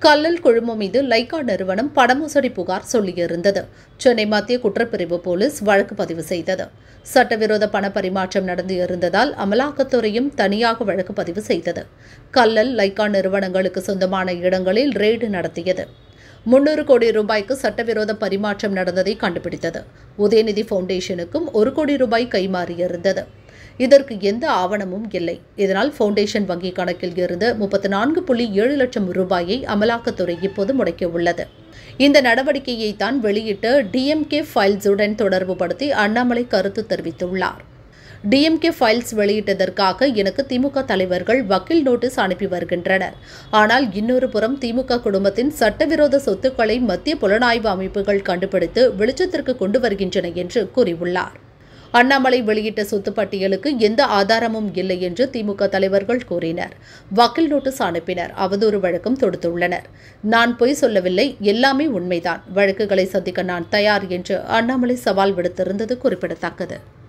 கல்லல் குழுமம் மீது லைகா நிறுவனம் பணமோசடி புகார் சொல்லியிருந்தது சென்னை மத்திய குற்றப்பிரிவு போலீஸ் வழக்கு பதிவு செய்தது சட்டவிரோத பண பரிமாற்றம் நடந்து இருந்ததால் அமலாக்கத்துறையும் தனியாக வழக்கு பதிவு செய்தது கல்லல் லைகா நிறுவனங்களுக்கு சொந்தமான இடங்களில் ரெய்டு நடத்தியது முன்னூறு கோடி ரூபாய்க்கு சட்டவிரோத பரிமாற்றம் நடந்ததை கண்டுபிடித்தது உதயநிதி ஃபவுண்டேஷனுக்கும் ஒரு கோடி ரூபாய் கைமாறியிருந்தது இதற்கு எந்த ஆவணமும் இல்லை இதனால் ஃபவுண்டேஷன் வங்கி கணக்கில் இருந்து முப்பத்தி நான்கு புள்ளி ஏழு லட்சம் ரூபாயை அமலாக்கத்துறை இப்போது முடக்கியுள்ளது இந்த நடவடிக்கையை தான் வெளியிட்டு டிஎம்கே ஃபைல்ஸுடன் தொடர்புபடுத்தி அண்ணாமலை கருத்து தெரிவித்துள்ளார் டிஎம்கே ஃபைல்ஸ் வெளியிட்டதற்காக எனக்கு திமுக தலைவர்கள் வக்கீல் நோட்டீஸ் அனுப்பி வருகின்றனர் ஆனால் இன்னொரு புறம் திமுக குடும்பத்தின் சட்டவிரோத சொத்துக்களை மத்திய புலனாய்வு அமைப்புகள் கண்டுபிடித்து வெளிச்சத்திற்கு கொண்டு வருகின்றன என்று கூறியுள்ளார் அண்ணாமலை வெளியிட்ட சொத்து பட்டியலுக்கு எந்த ஆதாரமும் இல்லை என்று திமுக தலைவர்கள் கூறினர் வக்கீல் நோட்டீஸ் அனுப்பினர் அவதூறு வழக்கம் தொடுத்துள்ளனர் நான் பொய் சொல்லவில்லை எல்லாமே உண்மைதான் வழக்குகளை சந்திக்க நான் தயார் என்று அண்ணாமலை சவால் விடுத்திருந்தது குறிப்பிடத்தக்கது